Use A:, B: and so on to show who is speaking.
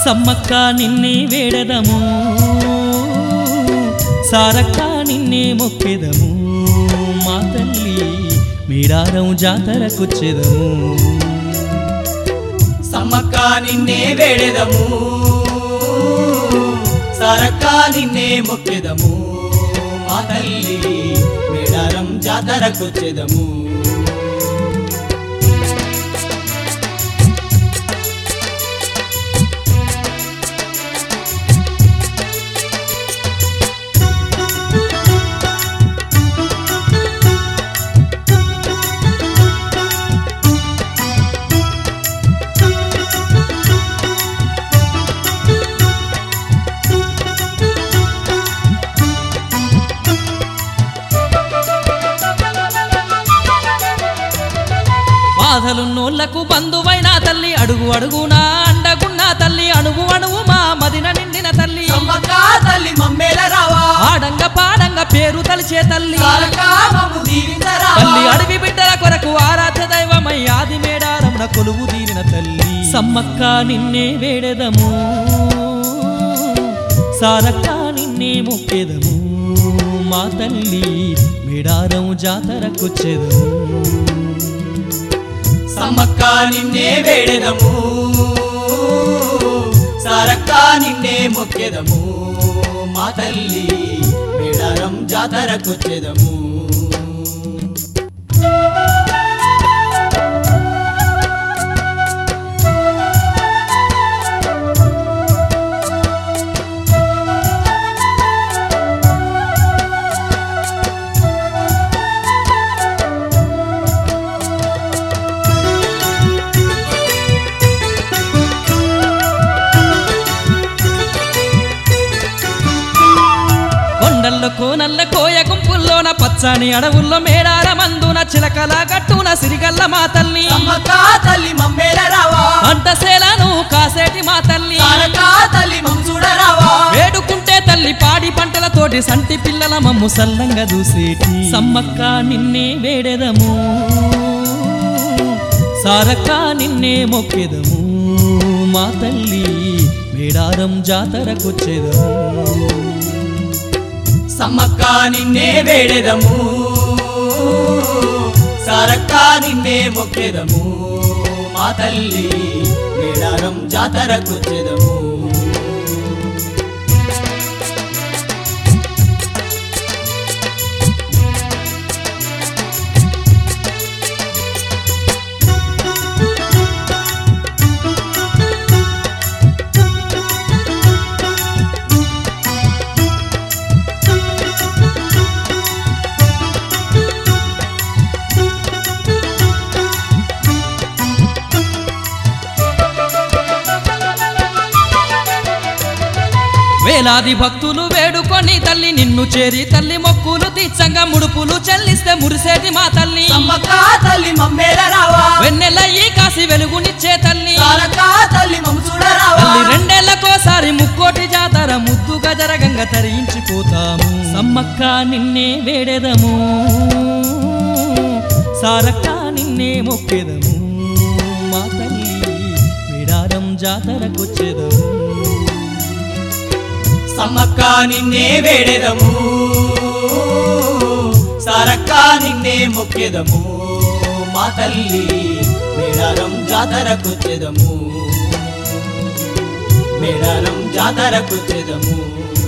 A: సమ్మక్క నిన్నే వేడదము సారక్క నిన్నే మొక్కెదము మా తల్లి మీడారం జాతరకొచ్చెదము
B: సమ్మక్క నిన్నే వేడెదము సారక్క నిన్నే మొక్కెదము మా తల్లి మేడారం జాతరకొచ్చెదము
A: బాధలున్నోళ్లకు బంధువైన తల్లి అడుగు అడుగునా అండగున్న తల్లి అణువు అణువు మా మదిన నిండిన తల్లి
B: సమ్మక్క తల్లి మమ్మేల రావా
A: ఆడంగ పాడంగ పేరు తలిచే తల్లి
B: సారక్క మమ్ము దీవించరావా
A: తల్లి అడవి బిడ్డల కొరకు ఆరాధ్య దైవమై ఆది మేడారమున కొలువు తీరిన తల్లి సమ్మక్క నిన్నే వేడెదము సారక్క నిన్నే మొక్కెదము మా తల్లి మేడారం జాతరకొచ్చెదము
B: సమ్మక్క నిన్నే వేడెదము సారక్క నిన్నే మొక్కెదము మా తల్లి మేడారం జాతరకొచ్చెదము
A: కొండల్లో కోనల్ల కోయ గుంపుల్లోన పచ్చని అడవుల్లో మేడార మందున చిలకల గట్టున సిరిగల్ల మా తల్లి
B: సమ్మక్క తల్లి మమ్మేల రావా
A: అంటసేలను కాసేటి మా తల్లి
B: సారక్క తల్లి మమ్ము చూడరావా
A: వేడుకుంటే తల్లి పాడి పంటలతోటి సంటి పిల్లల మమ్ము సల్లంగా దూసేటి సమ్మక్క నిన్నే వేడెదము సారక్క నిన్నే మొక్కెదము మా తల్లి మేడారం జాతరకొచ్చేదము
B: సమ్మక్క నిన్నే వేడెదము సారక్క నిన్నే మొక్కెదము మా తల్లి మేడారం జాతరకొచ్చెదము
A: వేలాది భక్తులు వేడుకొని తల్లి నిన్ను చేరి తల్లి మొక్కులు తీర్చంగా ముడుపులు చెల్లిస్తే మురిసేటి మా తల్లి
B: సమ్మక్క తల్లి మమ్మేల రావా
A: వెన్నెల ఈ కాసి వెలుగునిచ్చే తల్లి
B: సారక్క తల్లి మమ్ము చూడరావా
A: తల్లి రెండేళ్లకోసారి ముక్కోటి జాతర ముద్దుగా జరగంగా తరించిపోతాము సమ్మక్క నిన్నే వేడెదము సారక్క నిన్నే మొక్కెదము మా తల్లి మేడారం జాతరకొచ్చేదము
B: సమ్మక్క నిన్నే వేడెదము సారక్క నిన్నే మొక్కెదము మా తల్లి మేడారం జాతరకొచ్చెదము మేడారం జాతరకొచ్చెదము